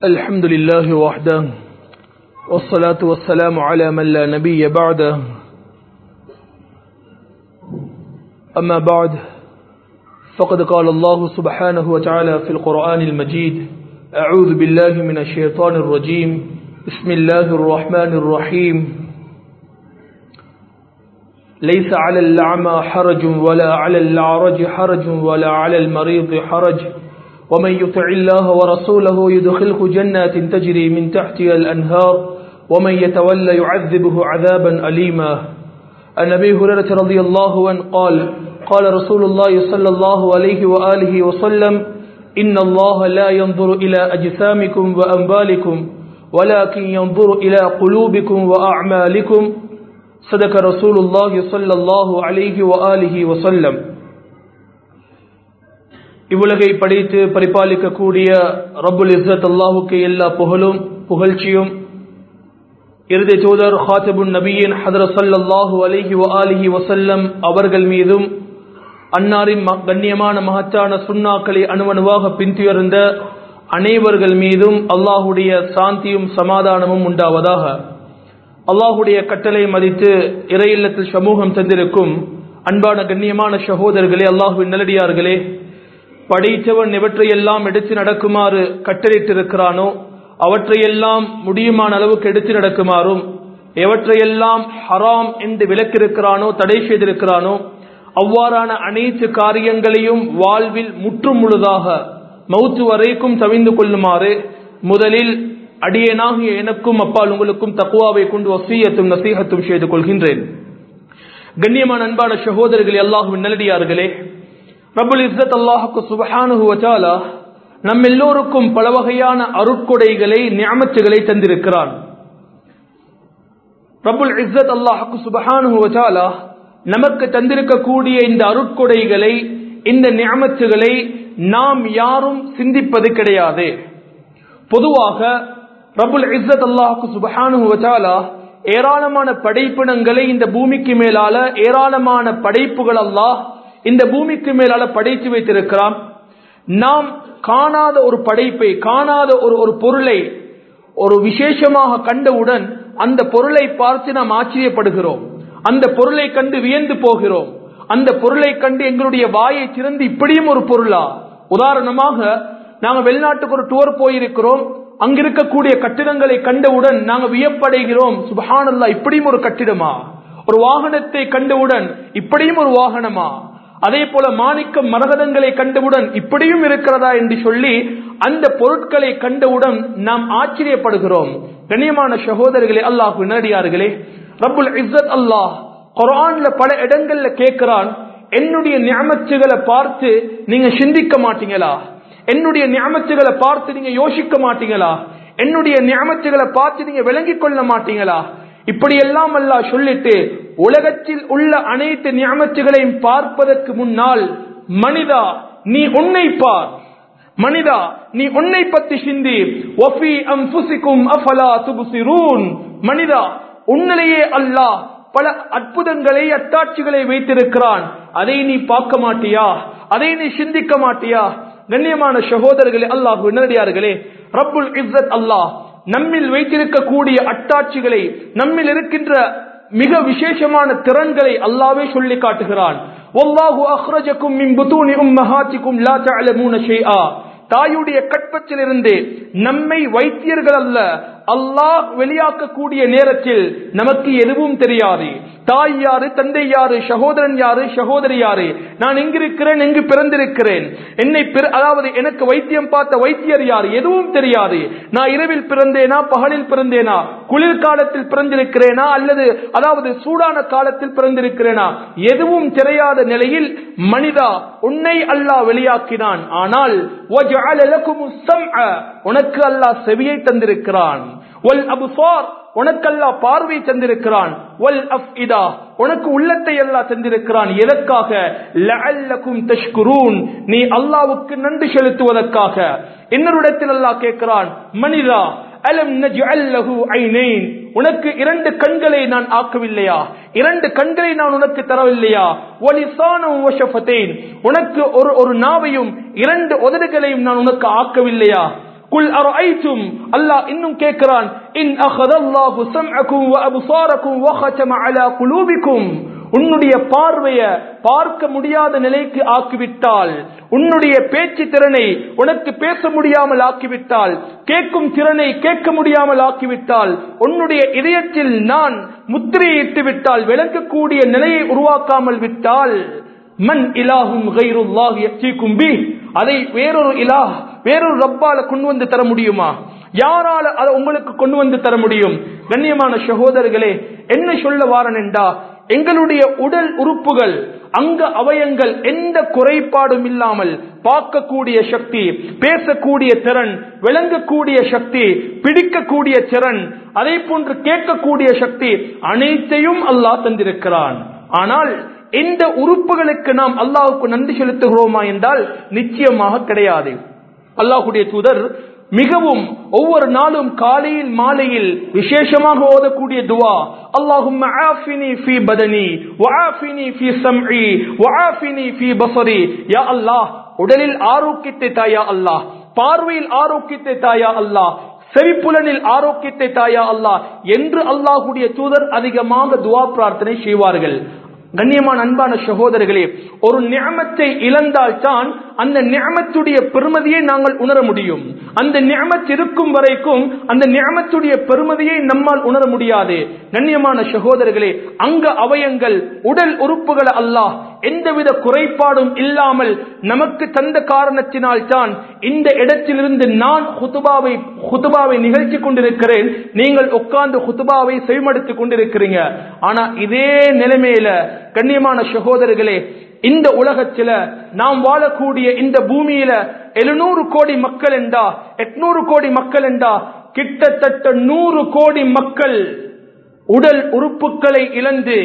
الحمد لله وحده والصلاة والسلام على من لا نبي بعده أما بعد فقد قال الله سبحانه وتعالى في القرآن المجيد أعوذ بالله من الشيطان الرجيم بسم الله الرحمن الرحيم ليس على الأعمى حرج ولا على الأعرج حرج ولا على المريض حرج ومن يطع الله ورسوله يدخله جنات تجري من تحتها الأنهار ومن يتولى يعذبه عذابا أليما عن أبي هريرة رضي الله عنه قال قال رسول الله صلى الله عليه وآله وسلم إن الله لا ينظر إلى أجسامكم وأنبالكم ولكن ينظر إلى قلوبكم وأعمالكم صدق رسول الله صلى الله عليه وآله وسلم இவ்வுலகை படைத்து பரிபாலிக்கக்கூடிய ரப்புல் இஸ்ஸத் அல்லாஹுக்கு எல்லா புகழும் புகழ்ச்சியும் இறுதி தூதர் ஹாத்திபுன் நபியின் ஹதரத் சல்லாஹூ அலிஹி வஆலிஹி வசல்லம் அவர்கள் மீதும் அன்னாரின் கண்ணியமான மகத்தான சுண்ணாக்களை அணுவணுவாக பின்துயர்ந்த அனைவர்கள் மீதும் அல்லாஹுடைய சாந்தியும் சமாதானமும் உண்டாவதாக அல்லாஹுடைய கட்டளை மதித்து இறையில்லத்தில் சமூகம் தந்திருக்கும் அன்பான கண்ணியமான சகோதரர்களே அல்லாஹுவின் நல்லடியார்களே படைத்தவன் எவற்றையெல்லாம் எடுத்து நடக்குமாறு கட்டளையிட்டிருக்கிறானோ அவற்றையெல்லாம் முடியுமான அளவுக்கு எடுத்து நடக்குமாறும் எவற்றையெல்லாம் ஹராம் என்று விலக்கிருக்கிறானோ தடை செய்திருக்கிறானோ அவ்வாறான அனைத்து காரியங்களையும் வாழ்வில் முற்றும் முழுதாக மௌத்து வரைக்கும் தவிந்து கொள்ளுமாறு முதலில் அடியேனாகிய எனக்கும் அப்பால் உங்களுக்கும் தக்குவாவை கொண்டு வசீயத்தும் நசீகத்தும் செய்து கொள்கின்றேன் கண்ணியமான அன்பான சகோதரர்களே அல்லாஹுவின் நல்லடியார்களே ரபுல் இஸ்ஸத் அல்லாஹுக்கு சுபஹானுஹு வச்சாலா நம் எல்லோருக்கும் பல வகையான அருட்கொடைகளை ஞாமத்துகளை தந்திருக்கிறான் ரபுல் இஸ்ஸத் அல்லாஹுக்கு சுபஹானுஹு வச்சாலா நமக்கு தந்திருக்கக்கூடிய இந்த அருட்கொடைகளை இந்த ஞாமத்துகளை நாம் யாரும் சிந்திப்பது கிடையாது பொதுவாக ரபுல் இஸ்ஸத் அல்லாஹுக்கு சுபஹானுஹு வச்சாலா ஏராளமான படைப்பினங்களை இந்த பூமிக்கு மேலால ஏராளமான படைப்புகள் அல்லாஹ் இந்த பூமிக்கு மேலால படைத்து வைத்திருக்கிறான் நாம் காணாத ஒரு படைப்பை காணாத ஒரு ஒரு பொருளை ஒரு விசேஷமாக கண்டவுடன் அந்த பொருளை பார்த்து நாம் ஆச்சரியப்படுகிறோம் அந்த பொருளை கண்டு வியந்து போகிறோம் அந்த பொருளை கண்டு எங்களுடைய வாயை திறந்து இப்படியும் ஒரு பொருளா உதாரணமாக நாங்க வெளிநாட்டுக்கு ஒரு டூர் போயிருக்கிறோம் அங்கிருக்கக்கூடிய கட்டிடங்களை கண்டவுடன் நாங்க வியப்படைகிறோம் சுபஹானல்லா இப்படியும் ஒரு கட்டிடமா ஒரு வாகனத்தை கண்டவுடன் இப்படியும் ஒரு வாகனமா அதே போல மாணிக்கம் மரகதங்களை கண்டவுடன் இப்படியும் இருக்கிறதா என்று சொல்லி அந்த பொருட்களை கண்டவுடன் நாம் ஆச்சரியப்படுகிறோம் கண்ணியமான சகோதரர்களே அல்லாஹ் நேரடியார்களே ரப்புல் இஸ்ஸத் அல்லாஹ் குரான்ல பல இடங்கள்ல கேட்கிறான் என்னுடைய ஞாபகங்களை பார்த்து நீங்க சிந்திக்க மாட்டீங்களா என்னுடைய ஞாபகங்களை பார்த்து நீங்க யோசிக்க மாட்டீங்களா என்னுடைய ஞாபகங்களை பார்த்து நீங்க விளங்கிக் கொள்ள மாட்டீங்களா இப்படி எல்லாம் அல்லா சொல்லிட்டு உலகத்தில் உள்ள அனைத்து ஞாபகங்களையும் பார்ப்பதற்கு முன்னால் மனிதா நீ உன்னை பார் மனிதா நீ உன்னை பத்தி சிந்தி ஒஃபி அம் புசிக்கும் அஃபலா துபுசிரூன் மனிதா உன்னிலேயே அல்லாஹ் பல அற்புதங்களை அத்தாட்சிகளை வைத்திருக்கிறான் அதை நீ பார்க்க மாட்டியா அதை நீ சிந்திக்க மாட்டியா கண்ணியமான சகோதரர்களே அல்லாஹ் நேரடியார்களே ரப்புல் இஸ்ஸத் அல்லாஹ் நம்மில் வைத்திருக்கக்கூடிய அட்டாட்சிகளை நம்மில் இருக்கின்ற மிக விசேஷமான திறன்களை அல்லாவே சொல்லி காட்டுகிறான் ஒல்லாஹு அஹ்ரஜக்கும் மின் புத்தூனி உம்மஹாத்திக்கும் லா தஅலமூன ஷைஆ தாயுடைய கற்பத்திலிருந்து நம்மை வைத்தியர்கள் அல்ல அல்லாஹ் வெளியாக்கக்கூடிய நேரத்தில் நமக்கு எதுவும் தெரியாது தாய் யாரு தந்தை யாரு சகோதரன் யாரு சகோதரி யாரு நான் எங்கிருக்கிறேன் எங்கு பிறந்திருக்கிறேன் என்னை அதாவது எனக்கு வைத்தியம் பார்த்த வைத்தியர் யார் எதுவும் தெரியாது நான் இரவில் பிறந்தேனா பகலில் பிறந்தேனா குளிர்காலத்தில் பிறந்திருக்கிறேனா அல்லது அதாவது சூடான காலத்தில் பிறந்திருக்கிறேனா எதுவும் தெரியாத நிலையில் மனிதா உன்னை அல்லாஹ் வெளியாக்கினான் ஆனால் உனக்கு அல்லாஹ் செவியை தந்திருக்கிறான் உனக்கல்லா பார்வை தந்திருக்கிறான் உனக்கு உள்ளத்தை எல்லாம் தந்திருக்கிறான் எதற்காக நீ அல்லாவுக்கு நன்றி செலுத்துவதற்காக இன்னொரு அல்லாஹ் கேட்கிறான் மனிதா அலம் நஜ்அல்லஹு ஐனைன் உனக்கு இரண்டு கண்களை நான் ஆக்கவில்லையா இரண்டு கண்களை நான் உனக்கு தரவில்லையா வலிசானும் வஷஃபத்தைன் உனக்கு ஒரு ஒரு நாவையும் இரண்டு உதடுகளையும் நான் உனக்கு ஆக்கவில்லையா குல் அரஐத்தும் அல்லாஹ் இன்னும் கேட்கிறான் இன் அஹதல்லாஹு சம்அக்கும் வ அப்சாரக்கும் வ ஹதம அலா குலூபிக்கும் உன்னுடைய பார்வைய பார்க்க முடியாத நிலைக்கு ஆக்கிவிட்டால் உன்னுடைய பேச்சு திறனை உனக்கு பேச முடியாமல் ஆக்கிவிட்டால் கேட்கும் திறனை கேட்க முடியாமல் ஆக்கிவிட்டால் உன்னுடைய இதயத்தில் நான் முத்திரையிட்டு விட்டால் விளக்கக்கூடிய நிலையை உருவாக்காமல் விட்டால் மன் இலாஹும் கைருல்லாஹ் யக்திக்கும் பி அதை வேறொரு இலாஹ் வேறொரு ரப்பால கொண்டு வந்து தர முடியுமா யாரால அதை உங்களுக்கு கொண்டு வந்து தர முடியும் கண்ணியமான சகோதரர்களே என்ன சொல்ல வாரன் என்றா எங்களுடைய உடல் உறுப்புகள் அங்க அவயங்கள் எந்த குறைபாடும் இல்லாமல் பார்க்கக்கூடிய சக்தி பேசக்கூடிய திறன் விளங்கக்கூடிய சக்தி பிடிக்கக்கூடிய திறன் அதே போன்று கேட்கக்கூடிய சக்தி அனைத்தையும் அல்லாஹ் தந்திருக்கிறான் ஆனால் எந்த உறுப்புகளுக்கு நாம் அல்லாஹுக்கு நன்றி செலுத்துகிறோமா என்றால் நிச்சயமாக கிடையாது அல்லாஹுடைய தூதர் மிகவும் ஒவ்வொரு நாளும் காலையில் மாலையில் விசேஷமாக ஓதக்கூடிய துவா அல்லாஹும் ஆஃபினி ஃபி பதனி வஆஃபினி ஃபி சம்இ வஆஃபினி ஃபி பஸரி யா அல்லாஹ் உடலில் ஆரோக்கியத்தை தாயா அல்லாஹ் பார்வையில் ஆரோக்கியத்தை தாயா அல்லாஹ் செவிப்புலனில் ஆரோக்கியத்தை தாயா அல்லாஹ் என்று அல்லாஹுடைய தூதர் அதிகமாக துவா பிரார்த்தனை செய்வார்கள் கண்ணியமான அன்பான சகோதரர்களே ஒரு நியமத்தை இழந்தால் தான் அந்த நியமத்துடைய பெருமதியை நாங்கள் உணர முடியும் அந்த நியமத் இருக்கும் வரைக்கும் அந்த நியமத்துடைய பெருமதியை நம்மால் உணர முடியாது கண்ணியமான சகோதரர்களே அங்க அவயங்கள் உடல் உறுப்புகள் அல்லாஹ் எந்தவித குறைபாடும் இல்லாமல் நமக்கு தந்த காரணத்தினால் தான் இந்த இடத்திலிருந்து நான் ஹுதுபாவை ஹுதுபாவை நிகழ்ச்சி கொண்டிருக்கிறேன் நீங்கள் உட்கார்ந்து ஹுதுபாவை செவிமடுத்துக் கொண்டிருக்கிறீங்க ஆனா இதே நிலைமையில கண்ணியமான சகோதரர்களே இந்த உலகத்துல நாம் வாழக்கூடிய இந்த பூமியில எழுநூறு கோடி மக்கள் என்றா எட்நூறு கோடி மக்கள் என்றா கிட்டத்தட்ட நூறு கோடி மக்கள் உடல் உறுப்புகளை இழந்து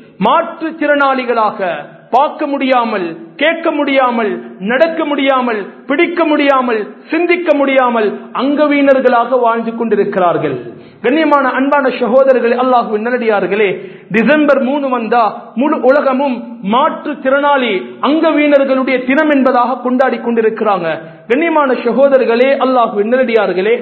மாற்றுத்திறனாளிகளாக பார்க்க முடியாமல் கேட்க முடியாமல் நடக்க முடியாமல் பிடிக்க முடியாமல் சிந்திக்க முடியாமல் அங்கவீனர்களாக வாழ்ந்து கொண்டிருக்கிறார்கள் கண்ணியமான அன்பான சகோதரர்கள் அல்லாஹுவின் நல்லடியார்களே டிசம்பர் மூணு வந்தா முழு உலகமும் மாற்று திறனாளி அங்கவீனர்களுடைய தினம் என்பதாக கொண்டாடி கொண்டிருக்கிறாங்க கண்ணியமான சகோதரர்களே அல்லாஹுவின் நல்லடியார்களே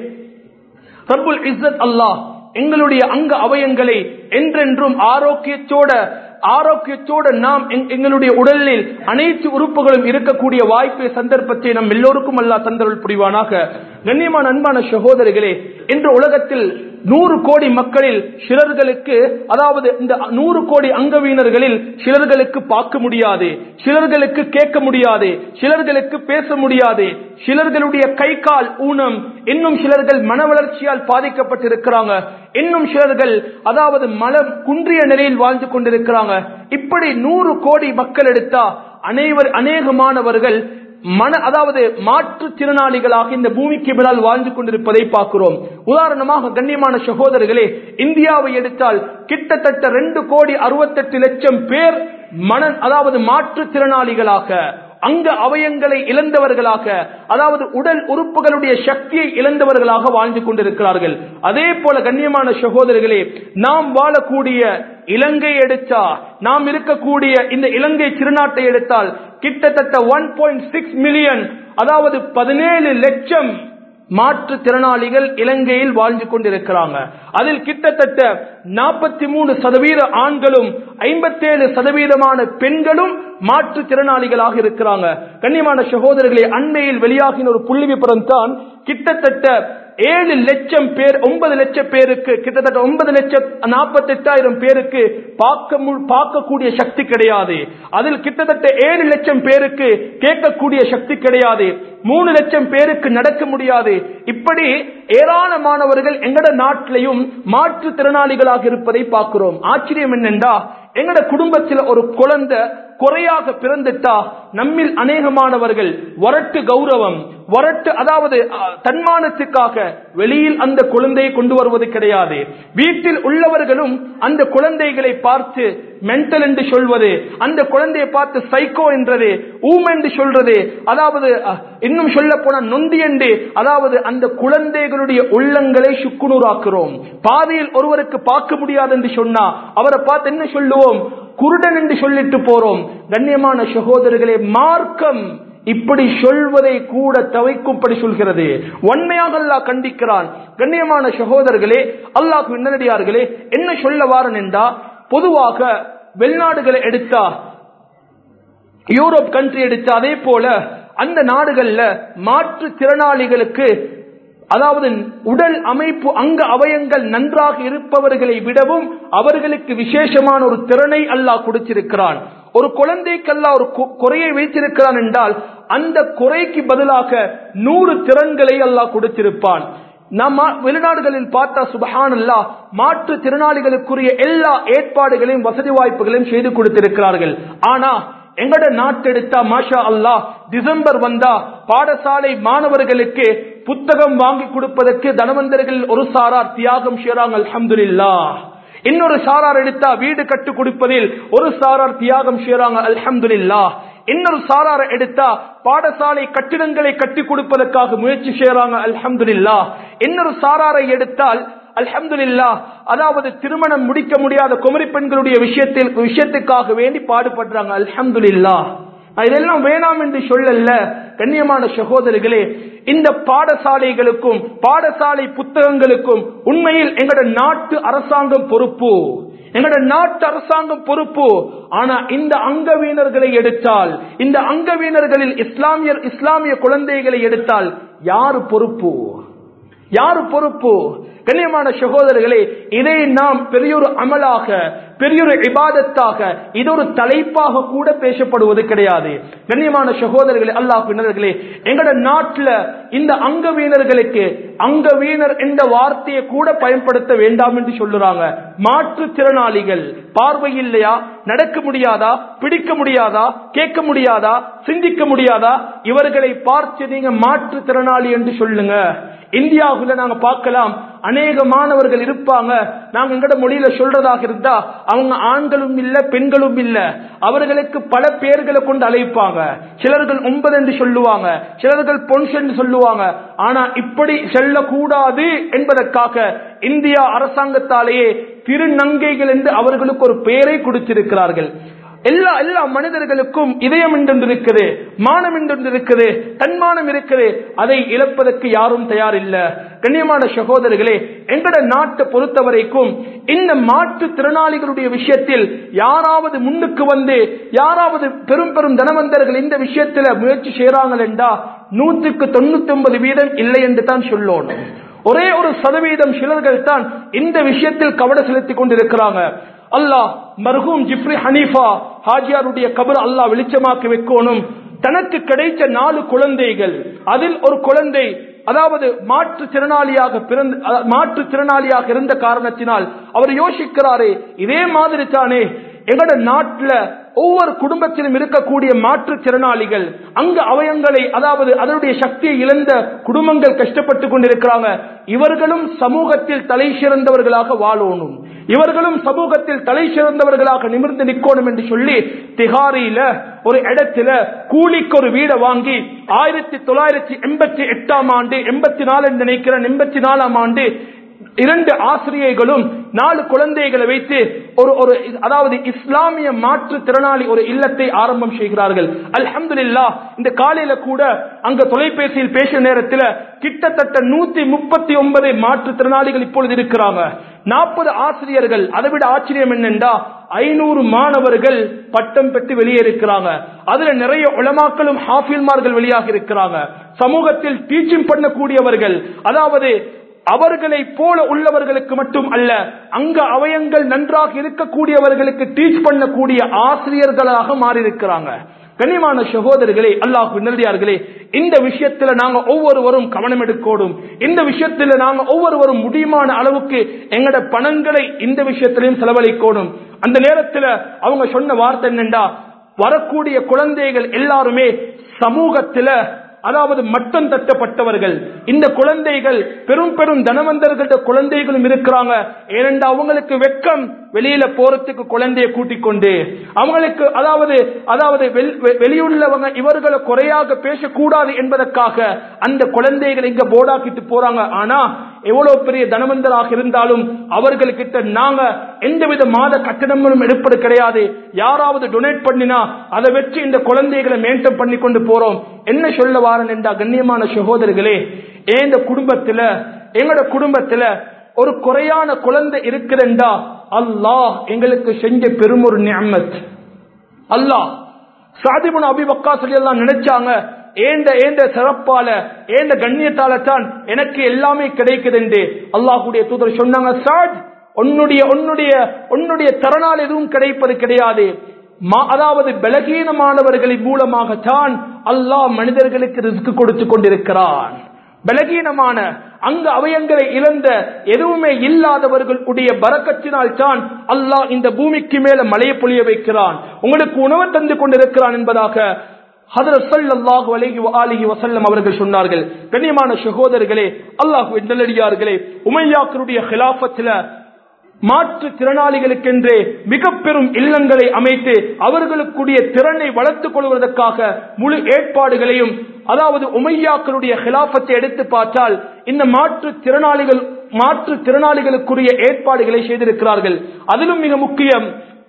ரப்புல் இஸ்ஸத் அல்லாஹ் எங்களுடைய அங்க அவயங்களை என்றென்றும் ஆரோக்கியத்தோட ஆரோக்கியத்தோடு நாம் எங்களுடைய உடலில் அனைத்து உறுப்புகளும் இருக்கக்கூடிய வாய்ப்பு சந்தர்ப்பத்தை நம் எல்லோருக்கும் அல்லா தந்தருள் புரிவானாக கண்ணியமான அன்பான சகோதரிகளே இன்று உலகத்தில் நூறு கோடி மக்களில் சிலர்களுக்கு அதாவது இந்த நூறு கோடி அங்கவீனர்களில் சிலர்களுக்கு பார்க்க முடியாது சிலர்களுக்கு கேட்க முடியாது சிலர்களுக்கு பேச முடியாது சிலர்களுடைய கை கால் ஊனம் இன்னும் சிலர்கள் மன வளர்ச்சியால் பாதிக்கப்பட்டிருக்கிறாங்க இன்னும் சிலர்கள் அதாவது மலம் குன்றிய நிலையில் வாழ்ந்து கொண்டிருக்கிறாங்க இப்படி நூறு கோடி மக்கள் எடுத்தா அனைவர் அநேகமானவர்கள் மன அதாவது மாற்றுத்திறனாளிகளாக இந்த பூமிக்கு மேலால் வாழ்ந்து கொண்டிருப்பதை பார்க்கிறோம் உதாரணமாக கண்ணியமான சகோதரர்களே இந்தியாவை எடுத்தால் கிட்டத்தட்ட ரெண்டு கோடி அறுபத்தெட்டு லட்சம் பேர் மன அதாவது மாற்றுத்திறனாளிகளாக அங்க அவயங்களை இழந்தவர்களாக அதாவது உடல் உறுப்புகளுடைய சக்தியை இழந்தவர்களாக வாழ்ந்து கொண்டிருக்கிறார்கள் அதே போல கண்ணியமான சகோதரர்களே நாம் வாழக்கூடிய இலங்கை எடுத்தா நாம் இருக்கக்கூடிய இந்த இலங்கை திருநாட்டை எடுத்தால் கிட்டத்தட்ட ஒன் பாயிண்ட் சிக்ஸ் மில்லியன் அதாவது பதினேழு லட்சம் மாற்றுத்திறனாளிகள் இலங்கையில் வாழ்ந்து கொண்டிருக்கிறாங்க அதில் கிட்டத்தட்ட நாற்பத்தி மூணு சதவீத ஆண்களும் ஐம்பத்தேழு சதவீதமான பெண்களும் மாற்றுத்திறனாளிகளாக இருக்கிறாங்க கண்ணியமான சகோதரர்களே அண்மையில் வெளியாகின ஒரு புள்ளி விபரம் தான் கிட்டத்தட்ட ஏழு லட்சம் பேர் ஒன்பது லட்சம் பேருக்கு கிட்டத்தட்ட ஒன்பது லட்சம் நாற்பத்தி எட்டாயிரம் பேருக்கு பார்க்க பார்க்கக்கூடிய சக்தி கிடையாது அதில் கிட்டத்தட்ட ஏழு லட்சம் பேருக்கு கேட்கக்கூடிய சக்தி கிடையாது மூணு லட்சம் பேருக்கு நடக்க முடியாது இப்படி ஏராளமானவர்கள் எங்கட நாட்டிலையும் மாற்றுத்திறனாளிகளாக இருப்பதை பார்க்கிறோம் ஆச்சரியம் என்னென்றா எங்கட குடும்பத்தில் ஒரு குழந்தை குறையாக பிறந்துட்டா நம்மில் அநேகமானவர்கள் வரட்டு கௌரவம் வரட்டு அதாவது தன்மானத்துக்காக வெளியில் அந்த குழந்தையை கொண்டு வருவது கிடையாது வீட்டில் உள்ளவர்களும் அந்த குழந்தைகளை பார்த்து மென்டல் என்று சொல்வது அந்த குழந்தையை பார்த்து சைக்கோ என்றது ஊம் என்று சொல்றது அதாவது இன்னும் சொல்ல போன நொந்தி என்று அதாவது அந்த குழந்தைகளுடைய உள்ளங்களை சுக்குநூறாக்குறோம் பாதையில் ஒருவருக்கு பார்க்க முடியாது என்று சொன்னா அவரை பார்த்து என்ன சொல்லுவோம் குருடன் என்று சொல்லிட்டு போறோம் கண்ணியமான சகோதரர்களே மார்க்கம் இப்படி சொல்வதை கூட தவிக்கும்படி சொல்கிறது உண்மையாக அல்லாஹ் கண்டிக்கிறான் கண்ணியமான சகோதரர்களே அல்லாஹ் நல்லடியார்களே என்ன சொல்ல வாரன் என்றா பொதுவாக வெளிநாடுகளை எடுத்தா யூரோப் கண்ட்ரி எடுத்தா அதே போல அந்த நாடுகள்ல மாற்றுத்திறனாளிகளுக்கு அதாவது உடல் அமைப்பு அங்க அவயங்கள் நன்றாக இருப்பவர்களை விடவும் அவர்களுக்கு விசேஷமான ஒரு திறனை அல்லாஹ் கொடுத்திருக்கிறான் ஒரு குழந்தைக்கு அல்லாஹ் ஒரு கு- குறையை வைத்திருக்கிறான் என்றால் அந்த குறைக்கு பதிலாக நூறு திறன்களை அல்லாஹ் கொடுத்திருப்பான் நம்ம வெளிநாடுகளில் பார்த்தா சுபஹான் அல்லாஹ் மாற்று திறனாளிகளுக்குரிய எல்லா ஏற்பாடுகளையும் வசதி வாய்ப்புகளையும் செய்து கொடுத்திருக்கிறார்கள் ஆனா எங்கட நாட்டெடுத்தா மாஷா அல்லாஹ் டிசம்பர் வந்தா பாடசாலை மாணவர்களுக்கு புத்தகம் வாங்கி கொடுப்பதற்கு தனவந்தர்கள் ஒரு சாரார் தியாகம் செய்றாங்க அல்ஹம்துலில்லாஹ் இன்னொரு சாரார் எடுத்தா வீடு கட்டு கொடுப்பதில் ஒரு சாரார் தியாகம் செய்றாங்க அல்ஹம்துலில்லாஹ் இன்னொரு சாரார எடுத்தா பாடசாலை கட்டிடங்களை கட்டி கொடுப்பதற்காக முயற்சி செய்றாங்க அல்ஹம்துலில்லாஹ் இன்னொரு சாராரை எடுத்தால் அல்ஹம்துலில்லாஹ் அதாவது திருமணம் முடிக்க முடியாத குமரி பெண்களுடைய விஷயத்தில் விஷயத்துக்காக வேண்டி பாடுபடுறாங்க அல்ஹம்துலில்லாஹ் நான் இதெல்லாம் வேணாம் என்று சொல்லல கண்ணியமான சகோதரிகளே இந்த பாடசாலைகளுக்கும் பாடசாலை புத்தகங்களுக்கும் உண்மையில் எங்கட நாட்டு அரசாங்கம் பொறுப்பு எங்கட நாட்டு அரசாங்கம் பொறுப்பு ஆனா இந்த அங்கவீனர்களை எடுத்தால் இந்த அங்கவீனர்களில் இஸ்லாமியர் இஸ்லாமிய குழந்தைகளை எடுத்தால் யாரு பொறுப்பு யாரு பொறுப்பு கண்ணியமான சகோதரர்களே இதை நாம் பெரியொரு அமலாக பெரியொரு இபாதத்தாக இது ஒரு தலைப்பாக கூட பேசப்படுவது கிடையாது கண்ணியமான சகோதரர்களே அல்லாஹ் பின்னர்களே எங்கட நாட்டுல இந்த அங்கவீனர்களுக்கு அங்கவீனர் என்ற வார்த்தையை கூட பயன்படுத்த வேண்டாம் என்று சொல்லுறாங்க மாற்றுத்திறனாளிகள் பார்வை இல்லையா நடக்க முடியாதா பிடிக்க முடியாதா கேட்க முடியாதா சிந்திக்க முடியாதா இவர்களை பார்த்து நீங்க மாற்றுத்திறனாளி என்று சொல்லுங்க இந்தியாவுல நாங்க பார்க்கலாம் அநேக மாணவர்கள் இருப்பாங்க நாங்க எங்கட மொழியில சொல்றதாக இருந்தா அவங்க ஆண்களும் இல்ல பெண்களும் இல்ல அவர்களுக்கு பல பெயர்களை கொண்டு அழைப்பாங்க சிலர்கள் ஒன்பது என்று சொல்லுவாங்க சிலர்கள் பொன்ஸ் என்று சொல்லுவாங்க ஆனா இப்படி செல்லக்கூடாது என்பதற்காக இந்தியா அரசாங்கத்தாலேயே திருநங்கைகள் என்று அவர்களுக்கு ஒரு பெயரை கொடுத்திருக்கிறார்கள் எல்லா எல்லா மனிதர்களுக்கும் இதயம் என்று இருக்குது மானம் என்று இருக்குது தன்மானம் இருக்குது அதை இழப்பதற்கு யாரும் தயார் இல்ல கண்ணியமான சகோதரர்களே எங்கட நாட்டை பொறுத்த வரைக்கும் இந்த மாற்று திறனாளிகளுடைய விஷயத்தில் யாராவது முன்னுக்கு வந்து யாராவது பெரும் பெரும் தனவந்தர்கள் இந்த விஷயத்துல முயற்சி செய்யறாங்க என்றா நூற்றுக்கு தொண்ணூத்தி ஒன்பது வீதம் இல்லை என்று தான் சொல்லணும் ஒரே ஒரு சதவீதம் சிலர்கள் தான் இந்த விஷயத்தில் கவனம் செலுத்திக் கொண்டிருக்கிறாங்க அல்லாஹ் மர்ஹூம் ஜிப்ரி ஹனீஃபா ஹாஜியாருடைய கபர் அல்லாஹ் வெளிச்சமாக்கி வைக்கணும் தனக்கு கிடைத்த நாலு குழந்தைகள் அதில் ஒரு குழந்தை அதாவது மாற்றுத்திறனாளியாக பிறந்த அஹ், மாற்றுத்திறனாளியாக இருந்த காரணத்தினால் அவர் யோசிக்கிறாரே இதே மாதிரி தானே எங்கட நாட்டுல ஒவ்வொரு குடும்பத்திலும் இருக்கக்கூடிய மாற்றுத்திறனாளிகள் அங்க அவயங்களை அதாவது அதனுடைய சக்தியை இழந்த குடும்பங்கள் கஷ்டப்பட்டு கொண்டிருக்கிறாங்க இவர்களும் சமூகத்தில் தலை சிறந்தவர்களாக வாழணும் இவர்களும் சமூகத்தில் தலை சிறந்தவர்களாக நிமிர்ந்து நிற்கணும் என்று சொல்லி திகாரியில ஒரு இடத்துல கூலிக்கு ஒரு வீடை வாங்கி ஆயிரத்தி தொள்ளாயிரத்தி எண்பத்தி எட்டாம் ஆண்டு எண்பத்தி நாலு என்று நினைக்கிறேன் எண்பத்தி நாலாம் ஆண்டு இரண்டு ஆசிரியர்களும் நாலு குழந்தைகளை வைத்து ஒரு ஒரு அதாவது இஸ்லாமிய மாற்றுத்திறனாளி ஒரு இல்லத்தை ஆரம்பம் செய்கிறார்கள் அல்ஹம்துலில்லாஹ் இந்த காலையில கூட அங்க தொலைபேசியில் பேசிய நேரத்தில் கிட்டத்தட்ட நூத்தி முப்பத்தி ஒன்பது மாற்றுத்திறனாளிகள் இப்பொழுது இருக்கிறாங்க நாற்பது ஆசிரியர்கள் அதை விட ஆச்சரியம் என்னென்றா ஐநூறு மாணவர்கள் பட்டம் பெற்று வெளியே இருக்கிறாங்க அதுல நிறைய உலமாக்களும் ஹாஃபில்மார்கள் வெளியாக இருக்கிறாங்க சமூகத்தில் டீச்சிங் பண்ணக்கூடியவர்கள் அதாவது அவர்களை போல உள்ளவர்களுக்கு மட்டும் அல்ல அங்க அவயங்கள் நன்றாக இருக்கக்கூடியவர்களுக்கு டீச் பண்ணக்கூடிய ஆசிரியர்களாக மாறியிருக்கிறாங்க கண்ணியமான சகோதரர்களே அல்லாஹ் நல்லடியார்களே இந்த விஷயத்துல நாங்க ஒவ்வொருவரும் கவனம் எடுக்கோடும் இந்த விஷயத்துல நாங்க ஒவ்வொருவரும் முடியுமான அளவுக்கு எங்கட பணங்களை இந்த விஷயத்திலையும் செலவழிக்கோடும் அந்த நேரத்துல அவங்க சொன்ன வார்த்தை என்னண்டா வரக்கூடிய குழந்தைகள் எல்லாருமே சமூகத்துல அதாவது மட்டம் தட்டப்பட்டவர்கள் இந்த குழந்தைகள் பெரும் பெரும் தனவந்தர்கள குழந்தைகளும் இருக்கிறாங்க ஏனென்றா அவங்களுக்கு வெக்கம் வெளியில போறதுக்கு குழந்தைய கூட்டிக் கொண்டு அவங்களுக்கு அதாவது அதாவது வெள்- வெ- வெளியுள்ளவங்க இவர்களை குறையாக பேசக்கூடாது என்பதற்காக அந்த குழந்தைகள் இங்க போடாக்கிட்டு போறாங்க ஆனா எவ்வளவு பெரிய தனவந்தராக இருந்தாலும் அவர்கள்கிட்ட நாங்க எந்தவித மாத கட்டணங்களும் எடுப்பது கிடையாது யாராவது டொனேட் பண்ணினா அதை வச்சு இந்த குழந்தைகளை மேன்டம் பண்ணி கொண்டு போறோம் என்ன சொல்ல வாரன் என்றா கண்ணியமான சகோதரர்களே இந்த குடும்பத்துல எங்களோட குடும்பத்துல ஒரு குறையான குழந்தை இருக்குதுண்டா அல்லாஹ் எங்களுக்கு செஞ்ச பெரும் ஒரு நியமத் அல்லாஹ் சாதிபுன் அபி வக்கா சொல்லி எல்லாம் நினைச்சாங்க ஏண்ட ஏண்ட சிறப்பால ஏண்ட கண்ணியத்தால தான் எனக்கு எல்லாமே கிடைக்குது என்று அல்லாஹுடைய தூதர் சொன்னாங்க சாட் உன்னுடைய உன்னுடைய உன்னுடைய தரனால் எதுவும் கிடைப்பது கிடையாது அதாவது பலகீனமானவர்களின் மூலமாகத்தான் அல்லாஹ் மனிதர்களுக்கு ரிஸ்க் கொடுத்து கொண்டிருக்கிறான் பலகீனமான அங்க அவயங்களை இழந்த எதுவுமே இல்லாதவர்களுடைய பறக்கத்தினால் தான் அல்லாஹ் இந்த பூமிக்கு மேல மழையை பொழிய வைக்கிறான் உங்களுக்கு உணவு தந்து கொண்டிருக்கிறான் என்பதாக அவர்கள் சொன்னார்கள் கண்ணியமான சகோதரர்களே அல்லாஹு நல்லடியார்களே உமையாக்கருடைய ஹிலாபத்தில் மாற்று திறனாளிகளுக்கென்றே மிக பெரும் இல்லங்களை அமைத்து அவர்களுக்குடைய திறனை வளர்த்துக் கொள்வதற்காக முழு ஏற்பாடுகளையும் அதாவது உமையாக்களுடைய ஹிலாபத்தை எடுத்து பார்த்தால் இந்த மாற்று திறனாளிகள் மாற்று திறனாளிகளுக்குரிய ஏற்பாடுகளை செய்திருக்கிறார்கள் அதிலும் மிக முக்கியம்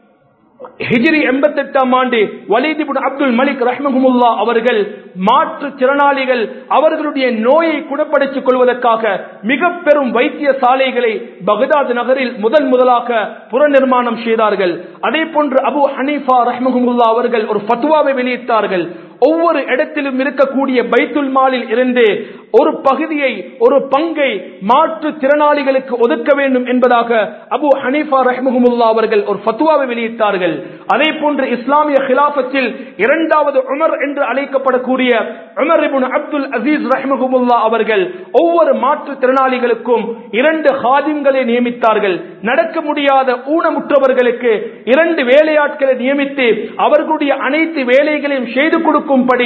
ஹிஜிரி எண்பத்தி எட்டாம் ஆண்டு வலிதிபுன் அப்துல் மலிக் ரஹ்மஹமுல்லா அவர்கள் மாற்று திறனாளிகள் அவர்களுடைய நோயை குணப்படுத்திக் கொள்வதற்காக மிக பெரும் வைத்திய சாலைகளை பகதாத் நகரில் முதன் முதலாக புறநிர்மாணம் செய்தார்கள் அதே போன்று அபு ஹனீஃபா ரஹ்மஹமுல்லா அவர்கள் ஒரு ஃபத்வாவை வெளியிட்டார்கள் ஒவ்வொரு இடத்திலும் இருக்கக்கூடிய பைத்துல் மாலில் இருந்து ஒரு பகுதியை ஒரு பங்கை மாற்று திறனாளிகளுக்கு ஒதுக்க வேண்டும் என்பதாக அபு ஹனீஃபா ரஹ்மஹமுல்லா அவர்கள் ஒரு ஃபத்வாவை வெளியிட்டார்கள் அதே போன்று இஸ்லாமிய ஹிலாபத்தில் இரண்டாவது உமர் என்று அழைக்கப்படக்கூடிய உமர் இபுன் அப்துல் அசீஸ் ரஹ்மஹமுல்லா அவர்கள் ஒவ்வொரு மாற்று திறனாளிகளுக்கும் இரண்டு ஹாதிம்களை நியமித்தார்கள் நடக்க முடியாத ஊனமுற்றவர்களுக்கு இரண்டு வேலையாட்களை நியமித்து அவர்களுடைய அனைத்து வேலைகளையும் செய்து கொடுக்கும்படி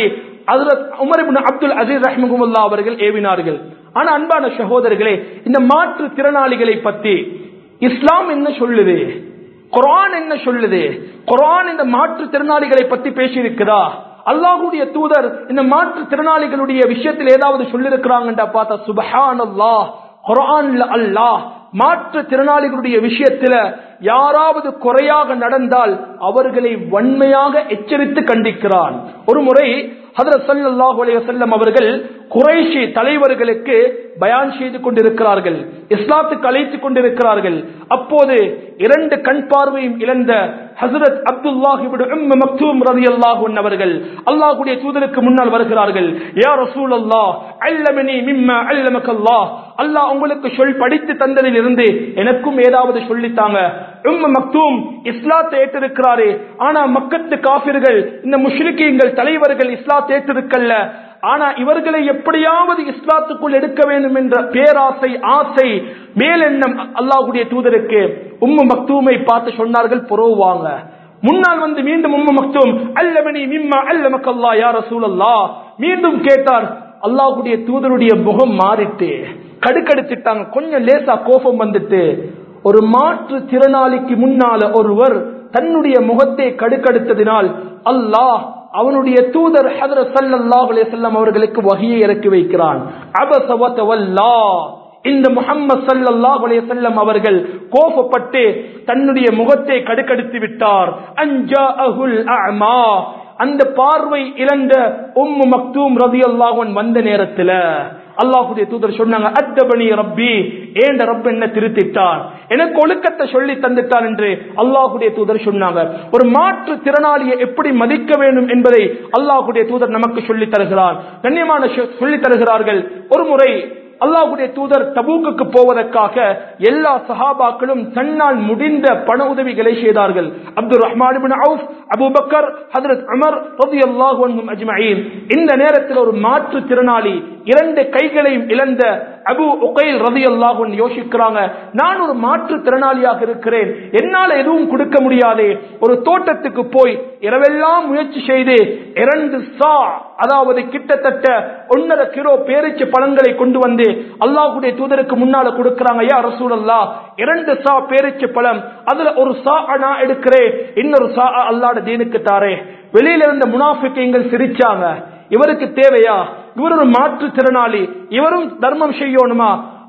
அப்துல் அசீஸ் ரஹ்மகுல்லா அவர்கள் ஏவினார்கள் ஆனா அன்பான சகோதரர்களே இந்த மாற்று திறனாளிகளை பத்தி இஸ்லாம் என்ன சொல்லுது குரான் என்ன சொல்லுது குரான் இந்த மாற்று திறனாளிகளை பத்தி பேசியிருக்கிறா அல்லாஹுடைய தூதர் இந்த மாற்று திறனாளிகளுடைய விஷயத்தில் ஏதாவது சொல்லிருக்கிறாங்கன்றா பார்த்தா சுபஹான் அல்லாஹ் குரான்ல அல்லாஹ் மாற்று திறனாளிகளுடைய விஷயத்துல யாராவது குறையாக நடந்தால் அவர்களை வன்மையாக எச்சரித்து கண்டிக்கிறான் ஒரு முறை ஹதரத் சல்லாஹூ அலையம் அவர்கள் குறைஷி தலைவர்களுக்கு பயான் செய்து கொண்டிருக்கிறார்கள் இஸ்லாத்துக்கு அழைத்துக் கொண்டிருக்கிறார்கள் அப்போது இரண்டு கண் பார்வையும் இழந்த ஹசரத் அப்துல்லாஹிபின் ரதி அல்லாஹூன் அவர்கள் அல்லாஹுடைய தூதருக்கு முன்னால் வருகிறார்கள் யா ரசூல் அல்லாஹ் அல்லமனி மிம்ம அல்லமக்கல்லாஹ் அல்லாஹ் உங்களுக்கு சொல் படித்து தந்ததில் இருந்து எனக்கும் ஏதாவது சொல்லித்தாங்க உம்ம மக்தூம் இஸ்லாத்தை ஏற்றிருக்கிறாரே ஆனா மக்கத்து காபிர்கள் இந்த முஷ்ரிக்கீங்கள் தலைவர்கள் இஸ்லாத்தை ஏற்றிருக்கல்ல ஆனா இவர்களை எப்படியாவது இஸ்லாத்துக்குள் எடுக்க வேண்டும் என்ற பேராசை ஆசை மேலெண்ணம் அல்லாஹுடைய தூதருக்கு உம்மு மக்தூமை பார்த்து சொன்னார்கள் புறவுவாங்க முன்னால் வந்து மீண்டும் உம்மு மக்தூம் அல்லமணி மிம்மா அல்லமக்கல்லா யார சூழல்லா மீண்டும் கேட்டார் அல்லாஹுடைய தூதருடைய முகம் மாறிட்டு கடுக்கடுத்துட்டாங்க கொஞ்சம் லேசா கோபம் வந்துட்டு ஒரு மாற்று திறனாளிக்கு முன்னால ஒருவர் தன்னுடைய முகத்தை கடுக்கடுத்ததினால் அல்லாஹ் அவனுடைய தூதர் ஹதர சல்லாஹ் அலையம் அவர்களுக்கு வகையை இறக்கி வைக்கிறான் அபசவத்தவல்லா இந்த முகம்மது சல்லாஹ் அலையம் அவர்கள் கோபப்பட்டு தன்னுடைய முகத்தை கடுக்கடுத்து விட்டார் அஞ்சா அகுல் அமா அந்த பார்வை இழந்த உம்மு மக்தூம் ரதி அல்லாஹன் வந்த நேரத்துல அல்லாஹுடைய தூதர் சொன்னாங்க அத்தபணி ரப்பி ஏண்ட ரப் என்ன திருத்திட்டான் எனக்கு ஒழுக்கத்தை சொல்லி தந்துட்டான் என்று அல்லாஹுடைய தூதர் சொன்னாங்க ஒரு மாற்று திறனாளியை எப்படி மதிக்க வேண்டும் என்பதை அல்லாஹுடைய தூதர் நமக்கு சொல்லி தருகிறார் கண்ணியமான சொல்லி தருகிறார்கள் ஒரு முறை அல்லாஹுடைய தூதர் தபூக்குக்கு போவதற்காக எல்லா சஹாபாக்களும் தன்னால் முடிந்த பண உதவிகளை செய்தார்கள் அப்துல் ரஹ்மான் அபுபக்கர் ஹதரத் அமர் ரலியல்லாஹு அன்ஹும் அஜ்மஈன் இந்த நேரத்தில் ஒரு மாற்று திறனாளி இரண்டு கைகளையும் இழந்த அபு உகைல் ரதி அல்லாஹுன் யோசிக்கிறாங்க நான் ஒரு மாற்று திறனாளியாக இருக்கிறேன் என்னால எதுவும் கொடுக்க முடியாதே ஒரு தோட்டத்துக்கு போய் இரவெல்லாம் முயற்சி செய்து இரண்டு சா அதாவது கிட்டத்தட்ட ஒன்னரை கிலோ பேரிச்ச பழங்களை கொண்டு வந்து அல்லாஹுடைய தூதருக்கு முன்னால கொடுக்கறாங்க யா ரசூலல்லா இரண்டு சா பேரிச்ச பழம் அதுல ஒரு சா நான் எடுக்கிறேன் இன்னொரு சா அல்லாட தீனுக்கு தாரே வெளியில இருந்த முனாஃபிக்கங்கள் சிரிச்சாங்க இவருக்கு தேவையா இவர் ஒரு மாற்று திறனாளி இவரும் தர்மம் செய்யணுமா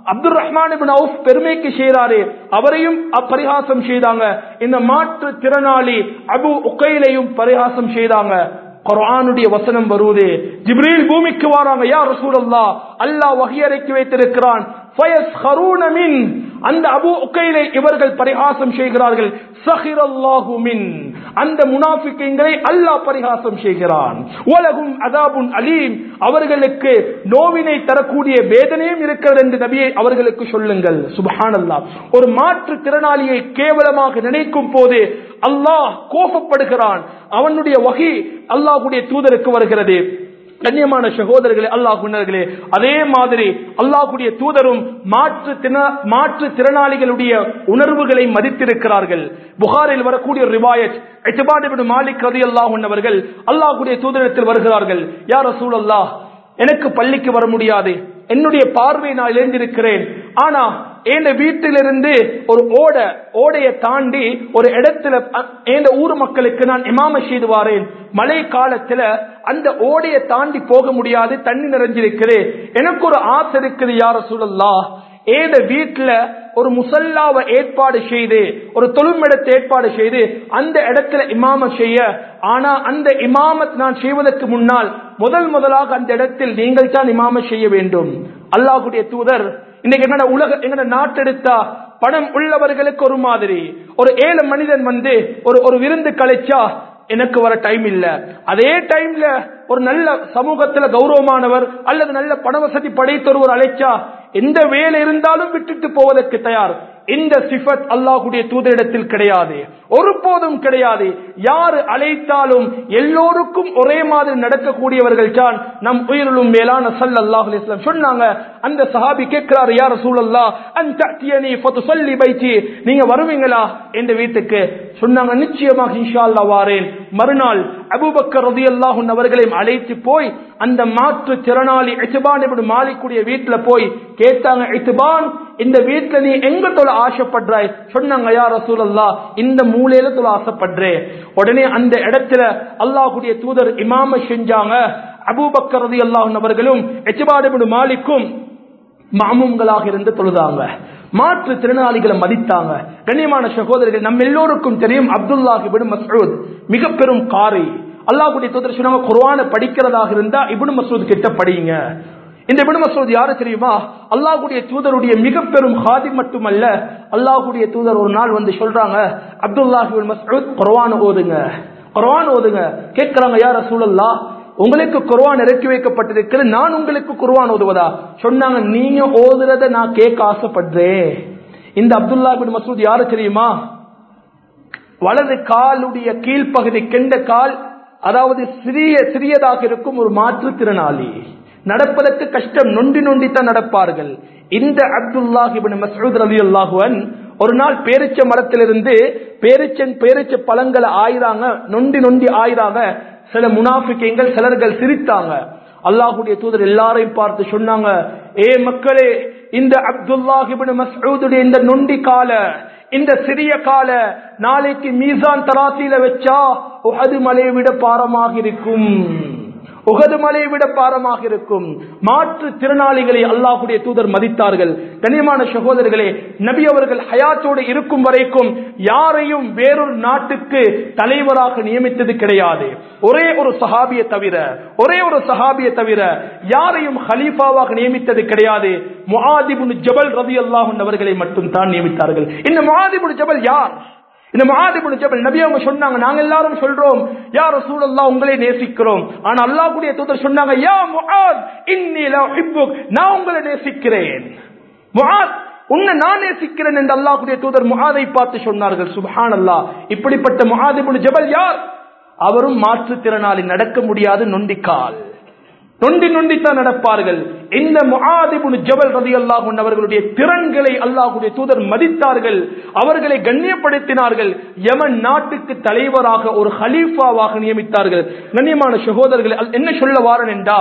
அப்துல் ரஹ்மான் இப்னு அவுஃப் பெருமைக்கு செய்றாரு அவரையும் பரிகாசம் செய்தாங்க இந்த மாற்று திறனாளி அபு உக்கைலையும் பரிகாசம் செய்தாங்க குர்ஆனுடைய வசனம் வருவது ஜிப்ரீல் பூமிக்கு வராங்க யா ரசூலல்லாஹ் அல்லாஹ் வஹி இறக்கி வைத்திருக்கிறான் ஃபயஸ்ஹரூன மின் அந்த அபு உக்கைலை இவர்கள் பரிகாசம் செய்கிறார்கள் சஹிரல்லாஹு மின் அந்த முனாஃபிக்கீங்களை அல்லாஹ் பரிகாசம் செய்கிறான் உலகும் அதாபுன் அலீம் அவர்களுக்கு நோவினை தரக்கூடிய வேதனையும் இருக்கிறது என்று நபியை அவர்களுக்கு சொல்லுங்கள் சுபஹானல்லாஹ் ஒரு மாற்று திறனாளியை கேவலமாக நினைக்கும் போது அல்லாஹ் கோபப்படுகிறான் அவனுடைய வகை அல்லாஹ்வுடைய தூதருக்கு வருகிறது கண்ணியமான சகோதரர்களே அல்லாஹுனர்களே அதே மாதிரி அல்லாஹுடைய தூதரும் மாற்று தின- மாற்று திறனாளிகளுடைய உணர்வுகளை மதித்திருக்கிறார்கள் புகாரில் வரக்கூடிய ரிவாயத் எட்டுபாடு மாலிக் ரதி அல்லாஹ் அல்லாஹுடைய தூதரத்தில் வருகிறார்கள் யார் ரசூல் அல்லாஹ் எனக்கு பள்ளிக்கு வர முடியாது என்னுடைய பார்வை நான் இழந்திருக்கிறேன் ஆனா என் வீட்டிலிருந்து ஒரு ஓட ஓடையை தாண்டி ஒரு இடத்துல அ- என் ஊர் மக்களுக்கு நான் இமாம செய்து வாரேன் மழை காலத்துல அந்த ஓடையை தாண்டி போக முடியாது தண்ணி நிறைஞ்சிருக்குது எனக்கு ஒரு ஆசை இருக்குது யார சூழல்லா ஏத வீட்டுல ஒரு முசல்லாவை ஏற்பாடு செய்து ஒரு தொழுமிடத்தை ஏற்பாடு செய்து அந்த இடத்துல இமாம செய்ய ஆனா அந்த இமாமத் நான் செய்வதற்கு முன்னால் முதல் முதலாக அந்த இடத்தில் நீங்கள் தான் இமாம செய்ய வேண்டும் அல்லாஹ்வுடைய தூதர் இன்னைக்கு என்னடா உலக எங்கட நாட்டெடுத்தா பணம் உள்ளவர்களுக்கு ஒரு மாதிரி ஒரு ஏழு மனிதன் வந்து ஒரு ஒரு விருந்து கலைச்சா எனக்கு வர டைம் இல்ல அதே டைம்ல ஒரு நல்ல சமூகத்துல கௌரவமானவர் அல்லது நல்ல பண வசதி படைத்தொருவர் அழைச்சா எந்த வேலை இருந்தாலும் விட்டுட்டு போவதற்கு தயார் இந்த சிஃபத் அல்லாஹ்வுடைய தூதரிடத்தில் கிடையாது ஒருபோதும் கிடையாது யாரு அழைத்தாலும் எல்லோருக்கும் ஒரே மாதிரி நடக்கக்கூடியவர்கள் தான் நம் உயிரிலும் மேலான ஸல்லல்லாஹு அலைஹி வஸல்லம் சொன்னாங்க அந்த சஹாபி கேட்கிறார் யா ரசூலல்லாஹ் அன் தஅதியனி ஃபதுஸல்லி பைத்தி நீங்க வருவீங்களா இந்த வீட்டுக்கு சொன்னாங்க நிச்சயமாக இன்ஷா அல்லாஹ் வாரேன் மறுநாள் அபூபக்கர் ரலியல்லாஹு அன்ஹு அவர்களையும் அழைத்து போய் அந்த மாற்று திறனாளி இத்பான் இப்னு மாலிக்குடைய வீட்டுல போய் கேட்டாங்க இத்பான் இந்த வீட்டுல நீ எங்க தொழ ஆசைப்படுறாய் சொன்னாங்க யா ரசூலல்லாஹ் இந்த மூலையில தொழ ஆசைப்படுறேன் உடனே அந்த இடத்துல அல்லாஹ்வுடைய தூதர் இமாம செஞ்சாங்க அபூபக்கர் ரலியல்லாஹு அன்ஹு அவர்களும் இத்பான் இப்னு மாலிக்கும் மாமும்களாக இருந்து தொழுதாங்க மாற்று திறனாளிகளை மதித்தாங்க கண்ணியமான சகோதரர்கள் நம்ம எல்லோருக்கும் தெரியும் அப்துல்லாஹ் இப்னு மஸ்ஊத் மிக பெரும் காரி அல்லாஹ்வுடைய தூதர் சொன்னாங்க குர்ஆனை படிக்கிறதாக இருந்தா இப்னு மஸ்ஊத் கிட்ட படிங்க இந்த இப்னு மஸ்ஊத் யாரு தெரியுமா அல்லாஹ்வுடைய தூதருடைய மிக பெரும் ஹாதி மட்டுமல்ல அல்லாஹ்வுடைய தூதர் ஒரு நாள் வந்து சொல்றாங்க அப்துல்லாஹ் இப்னு மஸ்ஊத் குர்ஆன் ஓதுங்க குர்ஆன் ஓதுங்க கேட்கறாங்க யார் ரசூலல்லாஹ் உங்களுக்கு குர்ஆன் இறக்கி வைக்கப்பட்டிருக்கிறது நான் உங்களுக்கு குர்ஆன் ஓதுவதா சொன்னாங்க நீங்க ஓதுறத நான் கேட்க ஆசைப்படுறேன் இந்த அப்துல்லா பின் மசூத் யாரு தெரியுமா வலது காலுடைய கீழ்ப்பகுதி கெண்ட கால் அதாவது சிறிய சிறியதாக இருக்கும் ஒரு மாற்றுத்திறனாளி நடப்பதற்கு கஷ்டம் நொண்டி நொண்டி தான் நடப்பார்கள் இந்த அப்துல்லாஹிபின் மசூத் ரவி அல்லாஹுவன் ஒரு நாள் பேரிச்ச மரத்திலிருந்து பேரிச்சன் பேரிச்ச பழங்களை ஆயிராங்க நொண்டி நொண்டி ஆயிராங்க சில முனாஃபிக்கங்கள் சிலர்கள் சிரித்தாங்க அல்லாஹுடைய தூதர் எல்லாரையும் பார்த்து சொன்னாங்க ஏ மக்களே இந்த அப்துல்லாஹிபின் மசூதுடைய இந்த நொண்டி கால இந்த சிறிய கால நாளைக்கு மீசான் தராசில வச்சா உஹது மலையை விட பாரமாக இருக்கும் உகது மலையை விட பாரமாக இருக்கும் மாற்று திறனாளிகளை அல்லாஹுடைய தூதர் மதித்தார்கள் கண்ணியமான சகோதரர்களே நபி அவர்கள் ஹயாத்தோடு இருக்கும் வரைக்கும் யாரையும் வேறொரு நாட்டுக்கு தலைவராக நியமித்தது கிடையாது ஒரே ஒரு சஹாபியை தவிர ஒரே ஒரு சஹாபியை தவிர யாரையும் ஹலீஃபாவாக நியமித்தது கிடையாது முஆதிபுன் ஜபல் ரதி அல்லாஹன் அவர்களை மட்டும் தான் நியமித்தார்கள் இந்த முஆதிபுன் ஜபல் யார் இந்த மகாதிபுன் ஜபல் நபி அவங்க சொன்னாங்க நாங்க எல்லாரும் சொல்றோம் யா ரசூலுல்லாஹ் உங்களை நேசிக்கிறோம் ஆனா அல்லாஹ்வுடைய தூதர் சொன்னாங்க யா முஆத் இன்னி லா உஹிப்புக் நான் உங்களை நேசிக்கிறேன் முஆத் உன்னை நான் நேசிக்கிறேன் என்று அல்லாஹ்வுடைய தூதர் முஆதை பார்த்து சொன்னார்கள் சுப்ஹானல்லாஹ் இப்படிப்பட்ட முஆதிபுன் ஜபல் யார் அவரும் மாற்றுத்திறனாளி நடக்க முடியாது நொண்டிக்கால் நொண்டி நொண்டித்தான் நடப்பார்கள் இந்த முஆதிபுன் ஜபல் ரதி அல்லாஹுன் அவர்களுடைய திறன்களை அல்லாஹுடைய தூதர் மதித்தார்கள் அவர்களை கண்ணியப்படுத்தினார்கள் யமன் நாட்டுக்கு தலைவராக ஒரு ஹலீஃபாவாக நியமித்தார்கள் கண்ணியமான சகோதரர்கள் அல்- என்ன சொல்ல வாரன் என்றா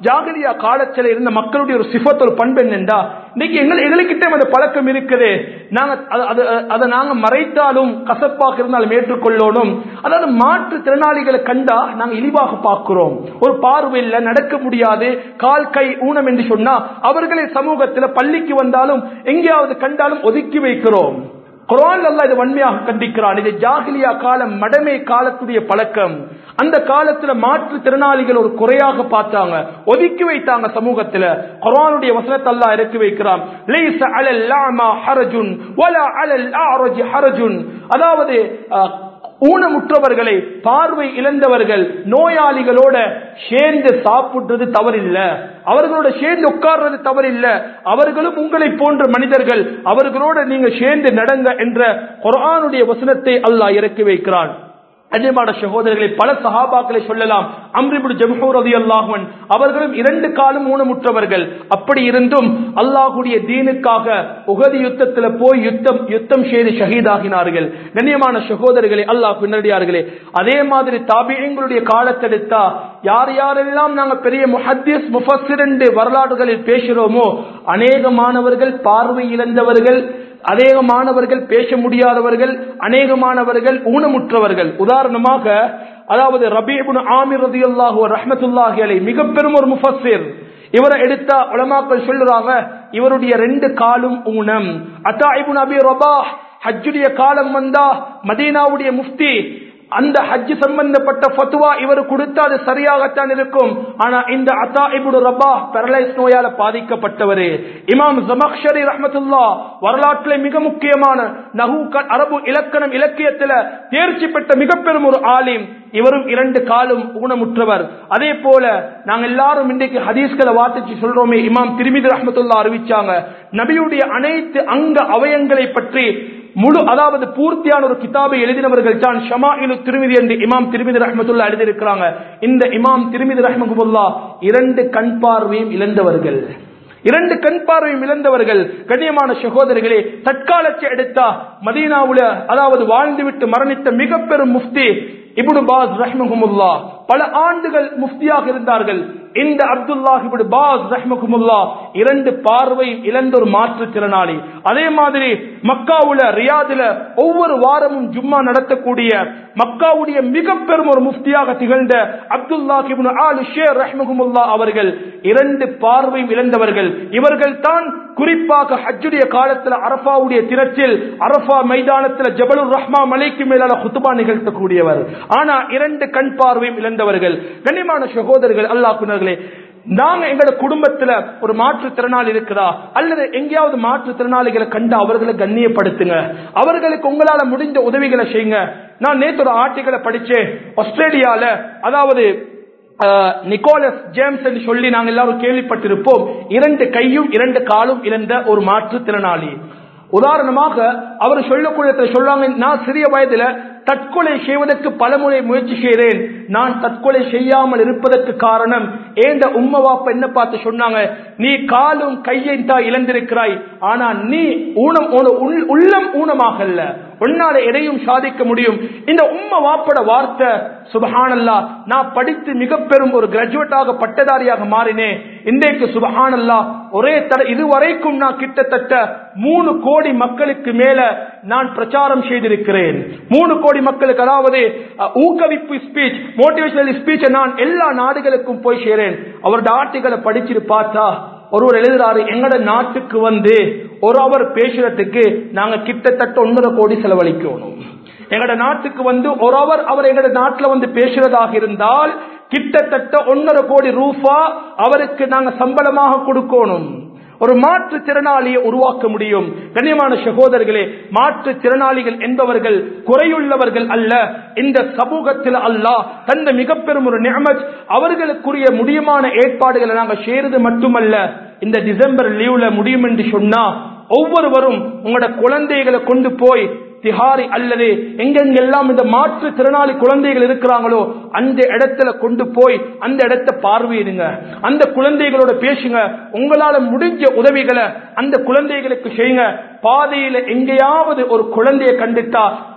ஜாகிலியா காலத்தில் இருந்த மக்களுடைய ஒரு சிஃபத் ஒரு பண்பு என்னண்டா இன்னைக்கு எங்கள் எங்களுக்கிட்ட அந்த பழக்கம் இருக்குது நாங்க அது- அது- அதை நாங்க மறைத்தாலும் கசப்பாக இருந்தாலும் ஏற்றுக்கொள்ளணும் அதாவது மாற்று திறனாளிகளை கண்டா நாங்க இழிவாக பார்க்கிறோம் ஒரு பார்வையில் நடக்க முடியாது கால் கை ஊனம் என்று சொன்னா அவர்களை சமூகத்தில் பள்ளிக்கு வந்தாலும் எங்கேயாவது கண்டாலும் ஒதுக்கி வைக்கிறோம் குரான் அல்லாஹ் இது வன்மையாக கண்டிக்கிறான் இது ஜாகிலியா காலம் மடமை காலத்துடைய பழக்கம் அந்த காலத்துல மாற்று திறனாளிகள் ஒரு குறையாக பார்த்தாங்க ஒதுக்கி வைத்தாங்க சமூகத்துல குரானுடைய வசனத்தை அல்லாஹ் இறக்கி வைக்கிறான் லைஸ அலல் அமா ஹரஜுன் வலா அலல் அஅரஜ் ஹரஜுன் அதாவது அஹ், ஊனமுற்றவர்களை பார்வை இழந்தவர்கள் நோயாளிகளோட சேர்ந்து சாப்பிடுறது தவறில்ல அவர்களோட சேர்ந்து உட்கார்றது தவறில்ல அவர்களும் உங்களை போன்ற மனிதர்கள் அவர்களோட நீங்க சேர்ந்து நடங்க என்ற குர்ஆனுடைய வசனத்தை அல்லாஹ் இறக்கி வைக்கிறான் அஜயமான சகோதரர்களை பல சஹாபாக்களை சொல்லலாம் அம்ரிபுடு ஜம்ஹூர் ரதி அல்லாஹுவன் அவர்களும் இரண்டு காலம் ஊனமுற்றவர்கள் அப்படி இருந்தும் அல்லாஹுடைய தீனுக்காக உகதி யுத்தத்தில் போய் யுத்தம் யுத்தம் செய்து ஷஹீதாகினார்கள் கண்ணியமான சகோதரர்களே அல்லாஹ் பின்னடியார்களே அதே மாதிரி தாபியங்களுடைய காலத்தெடுத்தா யார் யாரெல்லாம் நாங்க பெரிய முஹத்திஸ் முஃபஸ்ஸிர் என்று வரலாறுகளில் பேசுகிறோமோ அநேக மாணவர்கள் பார்வை இழந்தவர்கள் அநேகமானவர்கள் பேச முடியாதவர்கள் அநேகமானவர்கள் ஊனமுற்றவர்கள் உதாரணமாக அதாவது ரபீபுன் ஆமிர் ரதியுல்லாஹு ரஹ்மத்துல்லாஹி அலை மிக பெரும் ஒரு முஃபஸ்ஸிர் இவரை எடுத்தா உலமாக்கள் சொல்லுறாங்க இவருடைய ரெண்டு காலும் ஊனம் அத்தா இப்னு அபி ரபாஹ் ஹஜ்ஜுடைய காலம் வந்தா மதீனாவுடைய முஃப்தி அந்த ஹஜ் சம்பந்தப்பட்ட ஃபத்வா இவர் கொடுத்தா அது சரியாகத்தான் இருக்கும் ஆனா இந்த அத்தா இப்னு ரபா பெரலைஸ் நோயால பாதிக்கப்பட்டவர் இமாம் ஜமக்ஷரி ரஹ்மத்துல்லா வரலாற்றிலே மிக முக்கியமான நஹூ க- அரபு இலக்கணம் இலக்கியத்துல தேர்ச்சி பெற்ற மிக பெரும் ஒரு ஆலிம் இவரும் இரண்டு காலும் ஊனமுற்றவர் அதே போல நாங்க எல்லாரும் இன்றைக்கு ஹதீஸ்களை வாசிச்சு சொல்றோமே இமாம் திருமிதி ரஹ்மத்துல்லா அறிவிச்சாங்க நபியுடைய அனைத்து அங்க அவயங்களை பற்றி முழு அதாவது பூர்த்தியான ஒரு கிதாபை எழுதினவர்கள் தான் ஷமாயிலு திருமிதி என்று இமாம் திருமிதி ரஹ்மத்துல்லா எழுதியிருக்கிறாங்க இந்த இமாம் திருமிதி ரஹ்மகுல்லா இரண்டு கண் பார்வையும் இழந்தவர்கள் இரண்டு கண் பார்வையும் இழந்தவர்கள் கண்ணியமான சகோதரர்களே தற்காலத்தை எடுத்தா மதீனாவுல அதாவது வாழ்ந்துவிட்டு மரணித்த மிக பெரும் முஃப்தி இப்னு பாஸ் ரஹ்மகுமுல்லா பல ஆண்டுகள் முஃப்தியாக இருந்தார்கள் இந்த அப்துல்லாஹ் இப்னு பாஸ் ரஹ்மகுமுல்லா இரண்டு பார்வை இழந்த ஒரு மாற்றுத்திறனாளி அதே மாதிரி மக்காவுல ரியாதுல ஒவ்வொரு வாரமும் ஜும்மா நடத்தக்கூடிய மக்காவுடைய மிக பெரும் ஒரு முஃப்தியாக திகழ்ந்த அப்துல்லாஹ் இப்னு ஆல் ஷேர் ரஹ்மகுமுல்லா அவர்கள் இரண்டு பார்வையும் இழந்தவர்கள் இவர்கள் தான் குறிப்பாக ஹஜ்ஜுடைய காலத்துல அரஃபாவுடைய திரச்சில் அரஃபா மைதானத்துல ஜபலுர் ரஹ்மா மலைக்கு மேலான குத்துபா நிகழ்த்தக்கூடியவர் ஆனா இரண்டு கண் பார்வையும் இழந்தவர்கள் கண்ணியமான சகோதரர்கள் அல்லாஹ்குனர்களே நாங்க எங்களோட குடும்பத்துல ஒரு மாற்றுத்திறனாளி இருக்குதா அல்லது எங்கேயாவது மாற்றுத்திறனாளிகளை கண்டு அவர்களை கண்ணியப்படுத்துங்க அவர்களுக்கு உங்களால முடிந்த உதவிகளை செய்யுங்க நான் நேத்து ஒரு ஆர்டிகளை படிச்சேன் ஆஸ்திரேலியால அதாவது அஹ், நிக்கோலஸ் ஜேம்ஸ் என்று சொல்லி நாங்கள் எல்லாரும் கேள்விப்பட்டிருப்போம் இரண்டு கையும் இரண்டு காலும் இழந்த ஒரு மாற்றுத்திறனாளி உதாரணமாக அவர் சொல்லக்கூடிய சொல்றாங்க நான் சிறிய வயதுல தற்கொலை செய்வதற்கு பலமுறை முயற்சி செய்கிறேன் நான் தற்கொலை செய்யாமல் இருப்பதற்கு காரணம் ஏந்த உம்ம வாப்ப என்ன பார்த்து சொன்னாங்க நீ காலும் கையையும் தான் இழந்திருக்கிறாய் ஆனா நீ ஊனம் உன- உள்- உள்ளம் ஊனமாகல்ல உன்னால எதையும் சாதிக்க முடியும் இந்த உம்ம வாப்பட வார்த்தை சுபஹானல்லா நான் படித்து மிக பெரும் ஒரு கிராஜுவேட்டாக பட்டதாரியாக மாறினேன் இன்றைக்கு சுபஹானல்லா ஒரே தட இதுவரைக்கும் நான் கிட்டத்தட்ட மூணு கோடி மக்களுக்கு மேல நான் பிரச்சாரம் செய்திருக்கிறேன் மூணு கோடி மக்களுக்கு அதாவது அஹ், ஊக்குவிப்பு ஸ்பீச் மோட்டிவேஷனல் ஸ்பீச் நான் எல்லா நாடுகளுக்கும் போய் சேரேன் அவரோட ஆர்டிகளை படிச்சுட்டு பார்த்தா ஒருவர் எழுதுறாரு எங்கட நாட்டுக்கு வந்து ஒரு அவர் பேசுறதுக்கு நாங்க கிட்டத்தட்ட ஒன்றரை கோடி செலவழிக்கணும் எங்கட நாட்டுக்கு வந்து ஒரு அவர் அவர் எங்கட நாட்டுல வந்து பேசுறதாக இருந்தால் கிட்டத்தட்ட ஒன்றரை கோடி ரூபா அவருக்கு நாங்க சம்பளமாக கொடுக்கணும் ஒரு மாற்றுத்திறனாளியை உருவாக்க முடியும் கண்ணியமான சகோதரர்களே மாற்றுத்திறனாளிகள் என்பவர்கள் குறையுள்ளவர்கள் அல்ல இந்த சமூகத்தில் அல்லாஹ் தந்த மிக பெரும் ஒரு நியமத் அவர்களுக்குரிய முடியுமான ஏற்பாடுகளை நாங்கள் செய்யறது மட்டுமல்ல இந்த டிசம்பர் லீவ்ல முடியும் என்று சொன்னா ஒவ்வொருவரும் உங்களோட குழந்தைகளை கொண்டு போய் திஹாரி அல்லது எங்கெங்கெல்லாம் இந்த மாற்று திறனாளி குழந்தைகள் இருக்கிறாங்களோ அந்த இடத்துல கொண்டு போய் அந்த இடத்தை பார்வையிடுங்க அந்த குழந்தைகளோட பேசுங்க உங்களால முடிஞ்ச உதவிகளை அந்த குழந்தைகளுக்கு செய்யுங்க பாதையில எங்கேயாவது ஒரு குழந்தையை கண்டுட்டா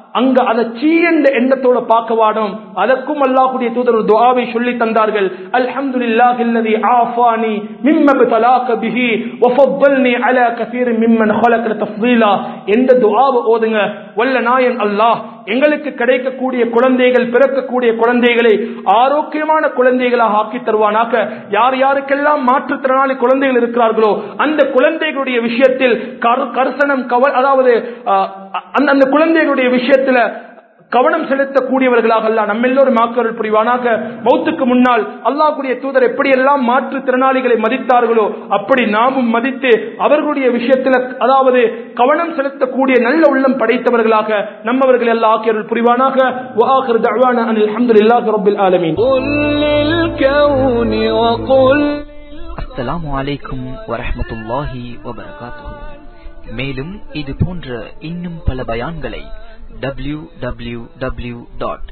அங்க அதை சீ என்ற எண்ணத்தோட பார்க்க வாடும் அதற்கும் அல்லாஹ்வுடைய தூதர் ஒரு துஆவை சொல்லி தந்தார்கள் அல்ஹம்துலில்லாஹி அல்லதி ஆஃபானி மிம்ம பதலாக பிஹி வஃபضلني على كثير ممن خلق تفضيلا என்ற துஆவை ஓதுங்க வல்ல நாயன் அல்லாஹ் எங்களுக்கு கிடைக்கக்கூடிய குழந்தைகள் பிறக்கக்கூடிய குழந்தைகளை ஆரோக்கியமான குழந்தைகளாக ஆக்கி தருவானாக யார் யாருக்கெல்லாம் மாற்றுத்திறனாளி குழந்தைகள் இருக்கிறார்களோ அந்த குழந்தைகளுடைய விஷயத்தில் கரு- கர்சனம் கவ அதாவது அஹ், அந்த அந்த குழந்தைகளுடைய விஷயத்துல கவனம் செலுத்தக்கூடியவர்களாக அல்ல நம்ம எல்லோரும் மாக்கருள் புரிவானாக மௌத்துக்கு முன்னால் அல்லாஹ்வுடைய தூதர் எப்படியெல்லாம் மாற்றுத்திறனாளிகளை மதித்தார்களோ அப்படி நாமும் மதித்து அவர்களுடைய விஷயத்துல அதாவது கவனம் செலுத்தக்கூடிய நல்ல உள்ளம் படைத்தவர்களாக நம்மவர்கள் எல்லாம் ஆக்கியருள் புரிவானாக وآخر دعوانا أن الحمد لله رب العالمين قل للكون وقل அஸ்ஸலாமு அலைக்கும் வரஹ்மத்துல்லாஹி வபரகாத்துஹு மேலும் இது போன்ற இன்னும் பல பயான்களை டபிள்யூ டபிள்யூ டபிள்யூ டாட்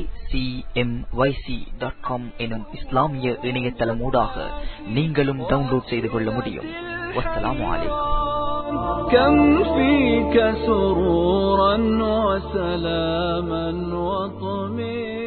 எனும் இஸ்லாமிய இணையதளமூடாக நீங்களும் டவுன்லோட் செய்து கொள்ள முடியும் வஸ்ஸலாமு அலைக்கும் كم فيك سرورا وسلاما وطمئنا